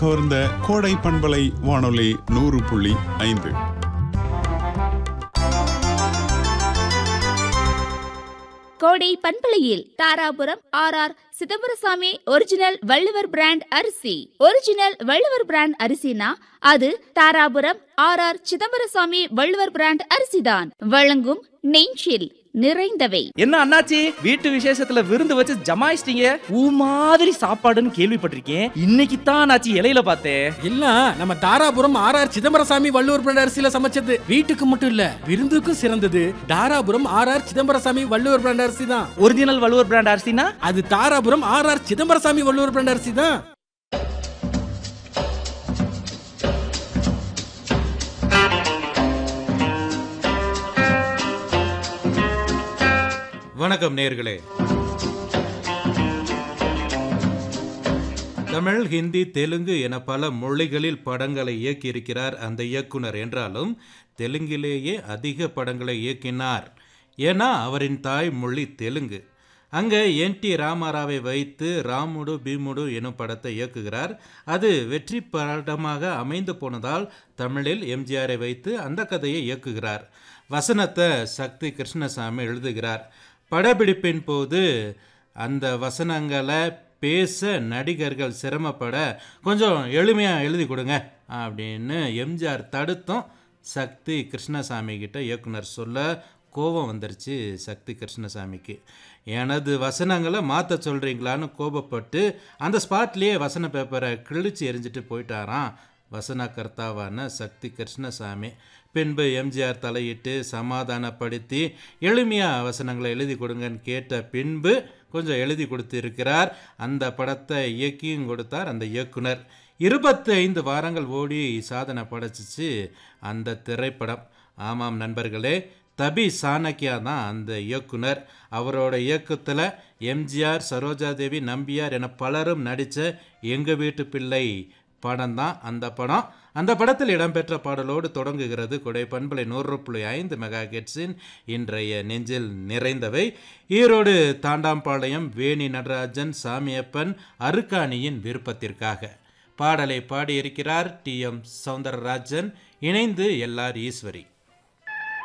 கவர்ந்த கோடை பண்பலை வானொலி நூறு புள்ளி ஐந்து கோடை பண்பலையில் Dharapuram R R Chidambarasamy original Valluvar brand அரிசி ஒரிஜினல் வள்ளுவர் பிராண்ட் அரிசினா அது Dharapuram R R Chidambarasamy Valluvar brand அரிசிதான் வழங்கும் நெஞ்சில் நிறைந்தவை என்ன அண்ணாச்சி வீட்டு விசேஷத்துல விருந்து வச்சு ஜமாயிச்சிட்டீங்க ஊ மாதிரி சாப்பாடுன்னு கேள்விப்பட்டிருக்கேன் இன்னைக்கு தான் அண்ணாச்சி இலையில பார்த்தேன் இல்ல நம்ம Dharapuram R R Chidambarasamy Valluvar brand அரிசியில சமைச்சது வீட்டுக்கு மட்டும் இல்ல விருந்துக்கும் சிறந்தது Dharapuram R R Chidambarasamy Valluvar brand அரிசி தான் ஒரிஜினல் வள்ளுவர் பிராண்ட் அரிசினா அது Dharapuram R R Chidambarasamy Valluvar brand அரிசி தான் வணக்கம் நேர்களே தமிழ் ஹிந்தி தெலுங்கு என பல மொழிகளில் படங்களை இயக்கியிருக்கிறார் அந்த இயக்குனர் என்றாலும் தெலுங்கிலேயே அதிக படங்களை இயக்கினார் ஏன்னா அவரின் தாய் மொழி தெலுங்கு அங்கே என் டி ராமாராவை வைத்து ராமுடு பீமுடு எனும் படத்தை இயக்குகிறார் அது வெற்றி படமாக அமைந்து போனதால் தமிழில் எம்ஜிஆரை வைத்து அந்த கதையை இயக்குகிறார் வசனத்தை சக்தி கிருஷ்ணசாமி எழுதுகிறார் படப்பிடிப்பின் போது அந்த வசனங்களை பேச நடிகர்கள் சிரமப்பட கொஞ்சம் எளிமையாக எழுதி கொடுங்க அப்படின்னு எம்ஜிஆர் தடுத்தும் சக்தி கிருஷ்ணசாமி கிட்ட இயக்குனர் சொல்ல கோபம் வந்துருச்சு சக்தி கிருஷ்ணசாமிக்கு எனது வசனங்களை மாற்ற சொல்கிறீங்களான்னு கோபப்பட்டு அந்த ஸ்பாட்லேயே வசன பேப்பரை கிழிச்சு எரிஞ்சிட்டு போயிட்டாராம் வசனகர்த்தாவான சக்தி கிருஷ்ணசாமி பின்பு எம்ஜிஆர் தலையிட்டு சமாதானப்படுத்தி எளிமையாக வசனங்களை எழுதி கொடுங்கன்னு கேட்ட பின்பு கொஞ்சம் எழுதி கொடுத்திருக்கிறார் அந்த படத்தை இயக்கியும் கொடுத்தார் அந்த இயக்குனர் இருபத்தி ஐந்து வாரங்கள் ஓடி சாதனை படைச்சிச்சு அந்த திரைப்படம் ஆமாம் நண்பர்களே தபி சாணக்கியா தான் அந்த இயக்குனர் அவரோட இயக்கத்தில் எம்ஜிஆர் சரோஜாதேவி நம்பியார் என பலரும் நடித்த எங்கள் வீட்டு பிள்ளை படம் தான் அந்த படம் அந்த படத்தில் இடம்பெற்ற பாடலோடு தொடங்குகிறது கொடை பண்பலை நூறு புள்ளி ஐந்து மெகா கெட்ஸின் இன்றைய நெஞ்சில் நிறைந்தவை ஈரோடு தாண்டாம்பாளையம் வேணி நடராஜன் சாமியப்பன் அருக்காணியின் விருப்பத்திற்காக பாடலை பாடியிருக்கிறார் டி எம் சவுந்தரராஜன் இணைந்து எல்ஆர் ஈஸ்வரி